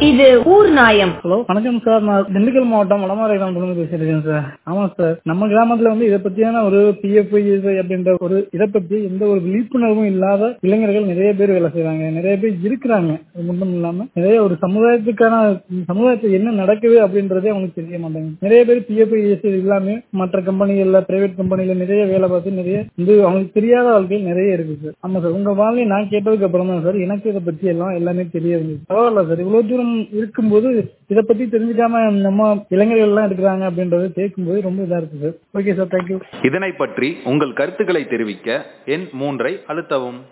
இது ஊர் நாயம் ஹலோ வணக்கம் சார் நான் திண்டுக்கல் மாவட்டம் வடமாறை கிராமத்துல பேசியிருக்கேன் சார் ஆமா சார் நம்ம கிராமத்துல வந்து இதை பத்தியான ஒரு பிஎஃப் அப்படின்ற ஒரு இதை பத்தி எந்த ஒரு விழிப்புணர்வும் இல்லாத இளைஞர்கள் நிறைய பேர் வேலை செய்யறாங்க நிறைய பேர் இருக்கிறாங்க அது மட்டும் இல்லாம நிறைய ஒரு சமுதாயத்துக்கான சமுதாயத்தில் என்ன நடக்குது அப்படின்றதே அவங்களுக்கு தெரிய மாட்டாங்க நிறைய பேர் பிஎஃப் இல்லாம மற்ற கம்பெனிகள்ல பிரைவேட் கம்பெனில நிறைய வேலை பார்த்து நிறைய வந்து அவங்களுக்கு தெரியாத வாழ்க்கையில் நிறைய இருக்கு சார் ஆமா சார் உங்க வாழ்க்கையை நான் கேட்டதுக்கு அப்புறம் தான் சார் எனக்கு இதை பத்தி எல்லாம் எல்லாமே தெரிய இருந்துச்சு பரவாயில்ல சார் இவ்வளவு தூரம் இருக்கும்போது இதை பத்தி தெரிஞ்சுக்காம நம்ம இளைஞர்கள் எல்லாம் இருக்கிறாங்க அப்படின்றது கேட்கும்போது ரொம்ப இதா இருக்கு சார் ஓகே சார் தேங்க்யூ இதனை பற்றி உங்கள் கருத்துக்களை தெரிவிக்க எண் மூன்றை அழுத்தவும்